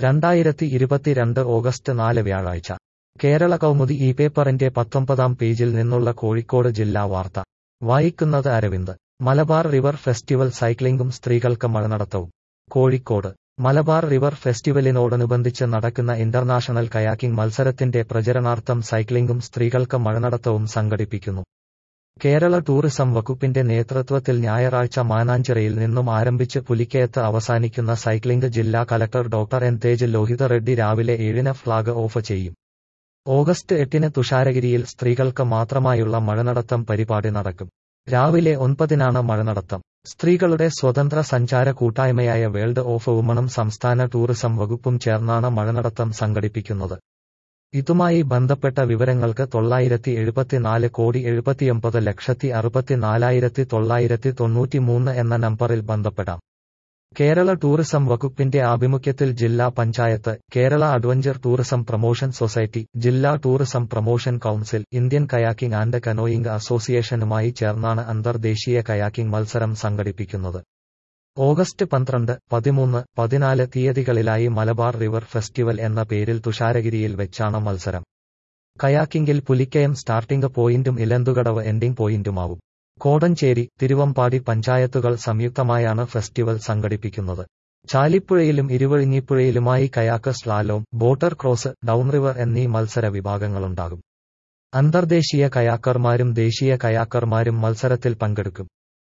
രണ്ടായിരത്തി ഇരുപത്തിരണ്ട് ഓഗസ്റ്റ് നാല് വ്യാഴാഴ്ച കേരള കൗമുദി ഈ പേപ്പറിന്റെ പത്തൊമ്പതാം പേജിൽ നിന്നുള്ള കോഴിക്കോട് ജില്ലാ വാർത്ത വായിക്കുന്നത് അരവിന്ദ് മലബാർ റിവർ ഫെസ്റ്റിവൽ സൈക്ലിംഗും സ്ത്രീകൾക്ക് മഴനടത്തവും കോഴിക്കോട് മലബാർ റിവർ ഫെസ്റ്റിവലിനോടനുബന്ധിച്ച് നടക്കുന്ന ഇന്റർനാഷണൽ കയാക്കിംഗ് മത്സരത്തിന്റെ പ്രചരണാർത്ഥം സൈക്ലിംഗും സ്ത്രീകൾക്ക് മഴനടത്തവും സംഘടിപ്പിക്കുന്നു കേരള ടൂറിസം വകുപ്പിന്റെ നേതൃത്വത്തിൽ ഞായറാഴ്ച മാനാഞ്ചിറയിൽ നിന്നും ആരംഭിച്ച് പുലിക്കയത്ത് അവസാനിക്കുന്ന സൈക്ലിംഗ് ജില്ലാ collector doctor N Tej Lohitha Reddy രാവിലെ ഏഴിന് ഫ്ളാഗ് ഓഫ് ചെയ്യും ഓഗസ്റ്റ് എട്ടിന് തുഷാരഗിരിയിൽ സ്ത്രീകൾക്ക് മാത്രമായുള്ള മഴനടത്തം പരിപാടി നടക്കും രാവിലെ ഒൻപതിനാണ് മഴനടത്തം സ്ത്രീകളുടെ സ്വതന്ത്ര സഞ്ചാര കൂട്ടായ്മയായ വേൾഡ് ഓഫ് വുമണും സംസ്ഥാന ടൂറിസം വകുപ്പും ചേർന്നാണ് മഴനടത്തം സംഘടിപ്പിക്കുന്നത് ഇതുമായി ബന്ധപ്പെട്ട വിവരങ്ങൾക്ക് തൊള്ളായിരത്തി എഴുപത്തിനാല് കോടി എഴുപത്തിയൊമ്പത് ലക്ഷത്തി അറുപത്തിനാലായിരത്തി തൊള്ളായിരത്തി തൊണ്ണൂറ്റിമൂന്ന് എന്ന നമ്പറിൽ ബന്ധപ്പെടാം കേരള ടൂറിസം വകുപ്പിന്റെ ആഭിമുഖ്യത്തിൽ ജില്ലാ panchayat Kerala adventure tourism promotion society ജില്ലാ tourism promotion council Indian kayaking and canoeing അസോസിയേഷനുമായി ചേർന്നാണ് അന്തർദേശീയ കയാക്കിംഗ് മത്സരം സംഘടിപ്പിക്കുന്നത് ഓഗസ്റ്റ് പന്ത്രണ്ട് പതിമൂന്ന് പതിനാല് തീയതികളിലായി മലബാർ റിവർ ഫെസ്റ്റിവൽ എന്ന പേരിൽ തുഷാരഗിരിയിൽ വെച്ചാണ് മത്സരം കയാക്കിംഗിൽ പുലിക്കയം സ്റ്റാർട്ടിംഗ് പോയിന്റും ഇലന്തുകടവ് എൻഡിംഗ് പോയിന്റുമാവും കോടഞ്ചേരി തിരുവമ്പാടി പഞ്ചായത്തുകൾ സംയുക്തമായാണ് ഫെസ്റ്റിവൽ സംഘടിപ്പിക്കുന്നത് ചാലിപ്പുഴയിലും ഇരുവഴിഞ്ഞിപ്പുഴയിലുമായി kayak slalom boater cross down river എന്നീ മത്സര വിഭാഗങ്ങളുണ്ടാകും അന്തർദേശീയ കയാക്കർമാരും ദേശീയ കയാക്കർമാരും മത്സരത്തിൽ പങ്കെടുക്കും